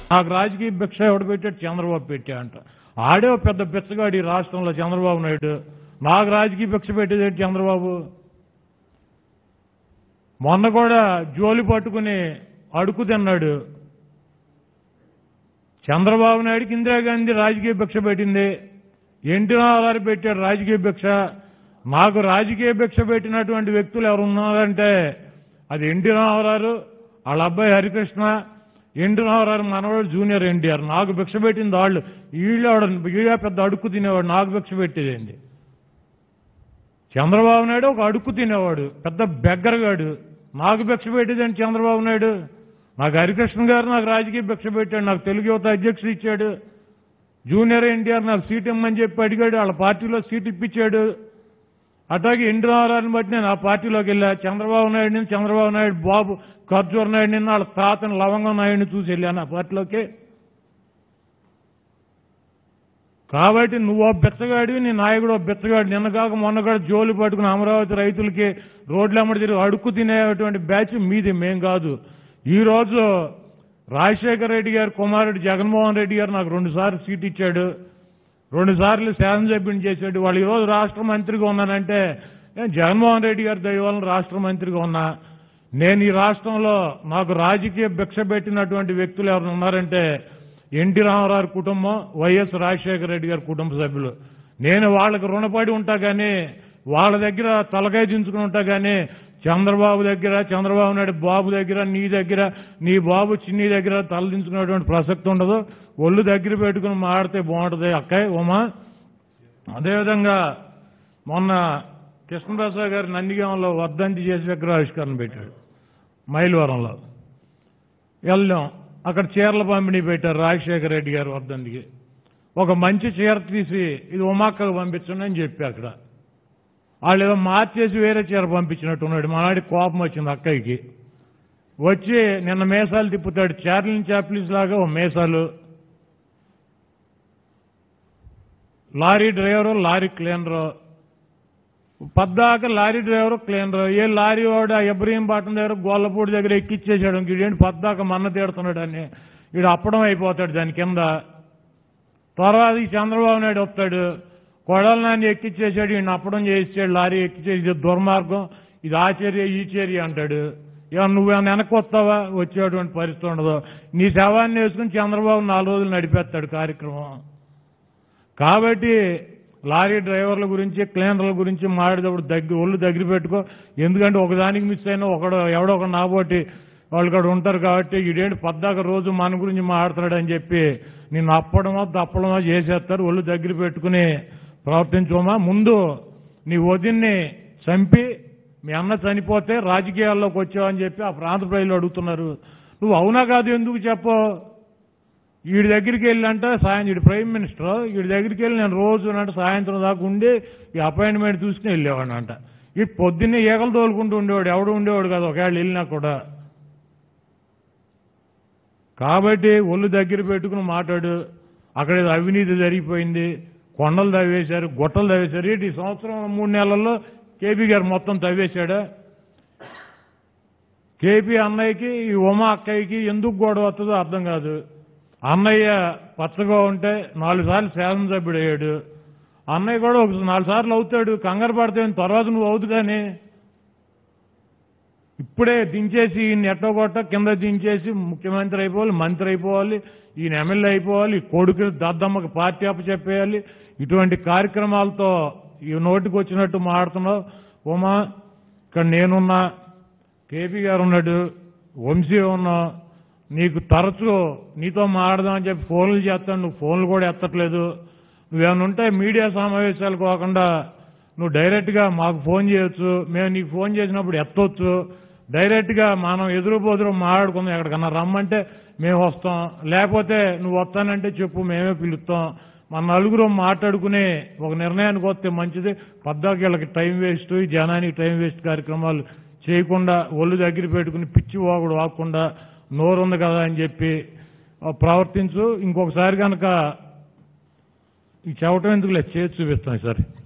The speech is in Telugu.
నాకు రాజకీయ భిక్ష ఎవడు పెట్టాడు చంద్రబాబు పెట్టా అంట ఆడే ఓ పెద్ద బిచ్చగాడు ఈ రాష్ట్రంలో చంద్రబాబు నాయుడు నాకు రాజకీయ భిక్ష పెట్టేది చంద్రబాబు మొన్న కూడా జోలి పట్టుకుని అడుగు తిన్నాడు చంద్రబాబు నాయుడుకి ఇందిరాగాంధీ రాజకీయ భిక్ష పెట్టింది ఎన్టీ రామారావు పెట్టాడు రాజకీయ భిక్ష నాకు రాజకీయ భిక్ష పెట్టినటువంటి వ్యక్తులు ఎవరు ఉన్నారంటే అది ఎన్టీ రామారావు వాళ్ళ అబ్బాయి హరికృష్ణ ఎన్టీ రామారావు మనవాడు జూనియర్ ఎన్టీఆర్ నాకు భిక్ష పెట్టింది వాళ్ళు వీళ్ళు వీళ్ళ పెద్ద అడుక్కు తినేవాడు నాకు భిక్ష పెట్టేదేంటి చంద్రబాబు నాయుడు ఒక అడుక్కు తినేవాడు పెద్ద బెగ్గరగాడు నాకు భిక్ష పెట్టేదండి చంద్రబాబు నాయుడు నాకు హరికృష్ణ గారు నాకు రాజకీయ భిక్ష పెట్టాడు నాకు తెలుగు యువత అధ్యక్షుడు ఇచ్చాడు జూనియర్ ఎన్టీఆర్ నాకు సీట్ ఇమ్మని చెప్పి అడిగాడు వాళ్ళ పార్టీలో సీట్ ఇప్పించాడు అట్లాగే ఎన్టీ రామారావుని బట్టి నేను ఆ పార్టీలోకి వెళ్ళా చంద్రబాబు నాయుడిని చంద్రబాబు నాయుడు బాబు ఖర్జూర్ నాయుడిని వాళ్ళ తాతని లవంగం నాయుడిని చూసి వెళ్ళాను ఆ పార్టీలోకి కాబట్టి నువ్వు ఓ బెచ్చగాడివి నీ నాయకుడు ఓ బెచ్చగాడు నిన్న కాక మొన్న కూడా జోలు పట్టుకుని అమరావతి రైతులకి రోడ్ల అమ్మడి తిరిగి అడుక్కు తినేటువంటి బ్యాచ్ మీది మేం కాదు ఈ రోజు రాజశేఖర రెడ్డి గారు కుమారుడు జగన్మోహన్ రెడ్డి గారు నాకు రెండు సార్లు సీట్ ఇచ్చాడు రెండు సార్లు శాసనసభ్యుని చేశాడు వాళ్ళు ఈరోజు రాష్ట్ర మంత్రిగా ఉన్నానంటే నేను జగన్మోహన్ రెడ్డి గారి దయ వలన రాష్ట్ర మంత్రిగా ఉన్నా నేను ఈ రాష్ట్రంలో నాకు రాజకీయ భిక్ష పెట్టినటువంటి వ్యక్తులు ఎవరు ఉన్నారంటే ఎన్టీ రామారావు కుటుంబం వైఎస్ రాజశేఖర రెడ్డి గారి కుటుంబ సభ్యులు నేను వాళ్ళకి రుణపడి ఉంటా కానీ వాళ్ళ దగ్గర తలకాయ దించుకుని ఉంటా కానీ చంద్రబాబు దగ్గర చంద్రబాబు నాయుడు బాబు దగ్గర నీ దగ్గర నీ బాబు చిన్ని దగ్గర తల దించుకునేటువంటి ప్రసక్తి ఉండదు ఒళ్ళు దగ్గర పెట్టుకుని మాడితే బాగుంటుంది అక్కయ్య ఉమా అదేవిధంగా మొన్న కృష్ణప్రసాద్ గారు నందిగాంలో వర్ధంతి చేసి విగ్రహావిష్కరణ పెట్టాడు మైలవరంలో వెళ్ళాం అక్కడ చీరల పంపిణీ పెట్టారు రాజశేఖర రెడ్డి గారు వర్ధంతికి ఒక మంచి చీర తీసి ఇది ఉమాక్కకు పంపించండి అని చెప్పి అక్కడ వాళ్ళు ఏదో మార్చేసి వేరే చీర పంపించినట్టున్నాడు మనాడి కోపం వచ్చింది అక్కయ్యకి వచ్చి నిన్న మేసాలు తిప్పుతాడు చార్లిన్ చాప్లిస్ లాగా ఓ మేసాలు లారీ డ్రైవరు లారీ క్లీనరు పద్దాక లారీ డ్రైవర్ క్లీనర్ ఏ లారీ వాడు ఆ ఇబ్రహీం పాటం దగ్గర గోల్లపూడి దగ్గర ఎక్కిచ్చేసాడు ఇంకేంటి పద్దాక మన్న తీడుతున్నాడు అని వీడు అప్పడం అయిపోతాడు దాని కింద తర్వాత ఈ చంద్రబాబు నాయుడు వస్తాడు కొడల నాన్ని ఎక్కిచ్చేసాడు ఈయన అప్పడం చేసాడు లారీ ఎక్కిచ్చేది ఇది దుర్మార్గం ఇది ఆ చర్య ఈ చర్య అంటాడు ఏమన్నా నువ్వేమన్నా వెనక్కి వస్తావా వచ్చేటువంటి పరిస్థితి ఉండదు నీ శవాన్ని వేసుకుని చంద్రబాబు నాలుగు రోజులు నడిపేస్తాడు కార్యక్రమం కాబట్టి లారీ డ్రైవర్ల గురించి క్లీనర్ల గురించి మాడేటప్పుడు దగ్గర ఒళ్ళు దగ్గర పెట్టుకో ఎందుకంటే ఒకదానికి మిస్ అయినా ఒకడు ఎవడో ఒక నాబోటి వాళ్ళు కూడా ఉంటారు కాబట్టి ఇదేంటి పద్దాక రోజు మన గురించి మాట్లాడుతున్నాడు అని చెప్పి నిన్ను అప్పడమో దప్పడమో చేసేస్తారు ఒళ్ళు దగ్గర పెట్టుకుని ప్రవర్తించమా ముందు నీ వదిన్ని చంపి మీ అన్న చనిపోతే రాజకీయాల్లోకి వచ్చావని చెప్పి ఆ ప్రాంత ప్రజలు అడుగుతున్నారు నువ్వు అవునా కాదు ఎందుకు చెప్పు వీడి దగ్గరికి వెళ్ళంటే సాయం వీడి ప్రైమ్ మినిస్టర్ వీడి దగ్గరికి వెళ్ళి నేను రోజు అంటే సాయంత్రం దాకా ఉండి ఈ అపాయింట్మెంట్ చూసుకుని వెళ్ళేవాడు అంట ఈ పొద్దున్నే ఈగలు తోలుకుంటూ ఉండేవాడు ఎవడు ఉండేవాడు కాదు ఒకవేళ వెళ్ళినా కూడా కాబట్టి ఒళ్ళు దగ్గర పెట్టుకుని మాట్లాడు అక్కడ ఏదో అవినీతి జరిగిపోయింది కొండలు తవ్వేశారు గుట్టలు తవ్వేశారు ఏంటి ఈ సంవత్సరం మూడు నెలల్లో కేపీ గారు మొత్తం తవ్వేశాడా కేపీ అన్నయ్యకి ఈ ఉమా అక్కయ్యకి ఎందుకు గొడవ వస్తుందో అర్థం కాదు అన్నయ్య పచ్చగా ఉంటే నాలుగు సార్లు శాసనసభ్యుడు అయ్యాడు అన్నయ్య కూడా ఒక నాలుగు సార్లు అవుతాడు కంగారు పడితే తర్వాత నువ్వు అవుతు కానీ ఇప్పుడే దించేసి ఈయన ఎట్టగొట్ట కింద దించేసి ముఖ్యమంత్రి అయిపోవాలి మంత్రి అయిపోవాలి ఈయన ఎమ్మెల్యే అయిపోవాలి ఈ కొడుకు దద్దమ్మకి పార్టీ అప్పచెప్పేయాలి ఇటువంటి కార్యక్రమాలతో ఈ నోటికి వచ్చినట్టు మాడుతున్నావు ఉమా ఇక్కడ నేనున్నా కేపీ గారు ఉన్నాడు వంశీ ఉన్నా నీకు తరచూ నీతో మాట్లాడదామని చెప్పి ఫోన్లు చేస్తాను నువ్వు ఫోన్లు కూడా ఎత్తట్లేదు నువ్వేమైనా ఉంటే మీడియా సమావేశాలు కాకుండా నువ్వు డైరెక్ట్గా మాకు ఫోన్ చేయొచ్చు మేము నీకు ఫోన్ చేసినప్పుడు ఎత్తవచ్చు డైరెక్ట్గా మనం ఎదురు బోదురు మాట్లాడుకుందాం ఎక్కడికన్నా రమ్మంటే మేము వస్తాం లేకపోతే నువ్వు వస్తానంటే చెప్పు మేమే పిలుస్తాం మన నలుగురు మాట్లాడుకుని ఒక నిర్ణయానికి వస్తే మంచిది పద్దాకి వీళ్ళకి టైం వేస్ట్ ఈ జనానికి టైం వేస్ట్ కార్యక్రమాలు చేయకుండా ఒళ్ళు దగ్గర పెట్టుకుని పిచ్చి వాగుడు వాకుండా నోరుంది కదా అని చెప్పి ఆ, ప్రవర్తించు ఇంకొకసారి కనుక ఈ చెవటం ఎందుకు లేదు చేసి చూపిస్తాను సార్